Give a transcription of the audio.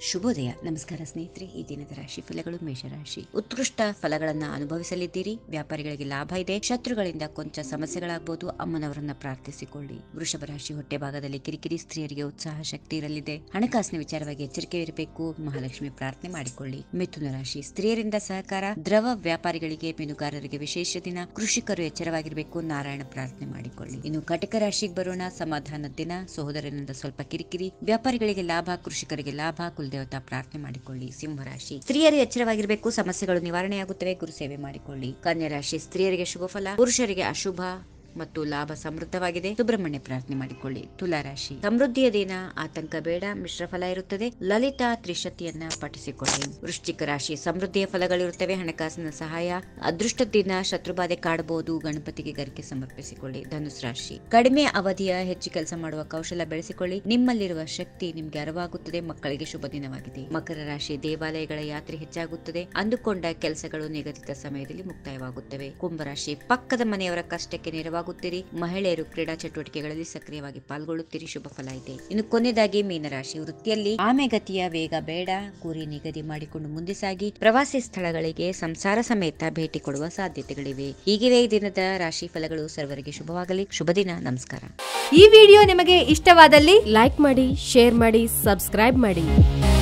ಶುಭೋದಯ ನಮಸ್ಕಾರ ಸ್ನೇಹಿತರೆ ಈ ದಿನದ ರಾಶಿ ಫಲಗಳು ಮೇಷರಾಶಿ ಉತ್ಕೃಷ್ಟ ಫಲಗಳನ್ನ ಅನುಭವಿಸಲಿದ್ದೀರಿ ವ್ಯಾಪಾರಿಗಳಿಗೆ ಲಾಭ ಇದೆ ಶತ್ರುಗಳಿಂದ ಕೊಂಚ ಸಮಸ್ಯೆಗಳಾಗಬಹುದು ಅಮ್ಮನವರನ್ನ ಪ್ರಾರ್ಥಿಸಿಕೊಳ್ಳಿ ವೃಷಭ ರಾಶಿ ಹೊಟ್ಟೆ ಭಾಗದಲ್ಲಿ ಕಿರಿಕಿರಿ ಸ್ತ್ರೀಯರಿಗೆ ಉತ್ಸಾಹ ಶಕ್ತಿ ಇರಲಿದೆ ಹಣಕಾಸಿನ ವಿಚಾರವಾಗಿ ಎಚ್ಚರಿಕೆ ಇರಬೇಕು ಮಹಾಲಕ್ಷ್ಮಿ ಪ್ರಾರ್ಥನೆ ಮಾಡಿಕೊಳ್ಳಿ ಮಿಥುನ ರಾಶಿ ಸ್ತ್ರೀಯರಿಂದ ಸಹಕಾರ ದ್ರವ ವ್ಯಾಪಾರಿಗಳಿಗೆ ಮೀನುಗಾರರಿಗೆ ವಿಶೇಷ ದಿನ ಕೃಷಿಕರು ಎಚ್ಚರವಾಗಿರಬೇಕು ನಾರಾಯಣ ಪ್ರಾರ್ಥನೆ ಮಾಡಿಕೊಳ್ಳಿ ಇನ್ನು ಕಟಕ ರಾಶಿಗೆ ಬರೋಣ ಸಮಾಧಾನ ದಿನ ಸಹೋದರನಿಂದ ಸ್ವಲ್ಪ ಕಿರಿಕಿರಿ ವ್ಯಾಪಾರಿಗಳಿಗೆ ಲಾಭ ಕೃಷಿಕರಿಗೆ ಲಾಭ ಕುಲದೇವತಾ ಪ್ರಾರ್ಥನೆ ಮಾಡಿಕೊಳ್ಳಿ ಸಿಂಹರಾಶಿ ಸ್ತ್ರೀಯರು ಎಚ್ಚರವಾಗಿರಬೇಕು ಸಮಸ್ಯೆಗಳು ನಿವಾರಣೆಯಾಗುತ್ತವೆ ಗುರು ಸೇವೆ ಮಾಡಿಕೊಳ್ಳಿ ಕನ್ಯಾ ರಾಶಿ ಸ್ತ್ರೀಯರಿಗೆ ಶುಭ ಫಲ ಪುರುಷರಿಗೆ ಅಶುಭ ಮತ್ತು ಲಾಭ ಸಮೃದ್ಧವಾಗಿದೆ ಸುಬ್ರಹ್ಮಣ್ಯ ಪ್ರಾರ್ಥನೆ ಮಾಡಿಕೊಳ್ಳಿ ತುಲಾ ರಾಶಿ ಸಮೃದ್ಧಿಯ ದಿನ ಆತಂಕ ಬೇಡ ಮಿಶ್ರ ಫಲ ಇರುತ್ತದೆ ಲಲಿತಾ ತ್ರಿಶತಿಯನ್ನ ಪಠಿಸಿಕೊಳ್ಳಿ ವೃಶ್ಚಿಕ ರಾಶಿ ಸಮೃದ್ಧಿಯ ಫಲಗಳಿರುತ್ತವೆ ಹಣಕಾಸಿನ ಸಹಾಯ ಅದೃಷ್ಟ ದಿನ ಶತ್ರುಬಾಧೆ ಕಾಡಬಹುದು ಗಣಪತಿಗೆ ಗರಿಕೆ ಸಮರ್ಪಿಸಿಕೊಳ್ಳಿ ಧನುಸ್ ರಾಶಿ ಕಡಿಮೆ ಅವಧಿಯ ಹೆಚ್ಚು ಕೆಲಸ ಮಾಡುವ ಕೌಶಲ ಬೆಳೆಸಿಕೊಳ್ಳಿ ನಿಮ್ಮಲ್ಲಿರುವ ಶಕ್ತಿ ನಿಮ್ಗೆ ಅರಿವಾಗುತ್ತದೆ ಮಕ್ಕಳಿಗೆ ಶುಭ ದಿನವಾಗಿದೆ ಮಕರ ರಾಶಿ ದೇವಾಲಯಗಳ ಯಾತ್ರೆ ಹೆಚ್ಚಾಗುತ್ತದೆ ಅಂದುಕೊಂಡ ಕೆಲಸಗಳು ನಿಗದಿತ ಸಮಯದಲ್ಲಿ ಮುಕ್ತಾಯವಾಗುತ್ತವೆ ಕುಂಭರಾಶಿ ಪಕ್ಕದ ಮನೆಯವರ ಕಷ್ಟಕ್ಕೆ ನೆರವಾಗುತ್ತೀರಿ ಮಹಿಳೆಯರು ಕ್ರೀಡಾ ಚಟುವಟಿಕೆಗಳಲ್ಲಿ ಸಕ್ರಿಯವಾಗಿ ಪಾಲ್ಗೊಳ್ಳುತ್ತೀರಿ ಶುಭ ಫಲ ಇದೆ ಇನ್ನು ಕೊನೆಯದಾಗಿ ಮೀನರಾಶಿ ವೃತ್ತಿಯಲ್ಲಿ ಆಮೆಗತಿಯ ವೇಗ ಬೇಡ ಗುರಿ ನಿಗದಿ ಮಾಡಿಕೊಂಡು ಮುಂದೆ ಸಾಗಿ ಪ್ರವಾಸಿ ಸ್ಥಳಗಳಿಗೆ ಸಂಸಾರ ಸಮೇತ ಭೇಟಿ ಕೊಡುವ ಸಾಧ್ಯತೆಗಳಿವೆ ಹೀಗಿವೆ ಈ ದಿನದ ರಾಶಿ ಫಲಗಳು ಸರ್ವರಿಗೆ ಶುಭವಾಗಲಿ ಶುಭ ದಿನ ನಮಸ್ಕಾರ ಈ ವಿಡಿಯೋ ನಿಮಗೆ ಇಷ್ಟವಾದಲ್ಲಿ ಲೈಕ್ ಮಾಡಿ ಶೇರ್ ಮಾಡಿ ಸಬ್ಸ್ಕ್ರೈಬ್ ಮಾಡಿ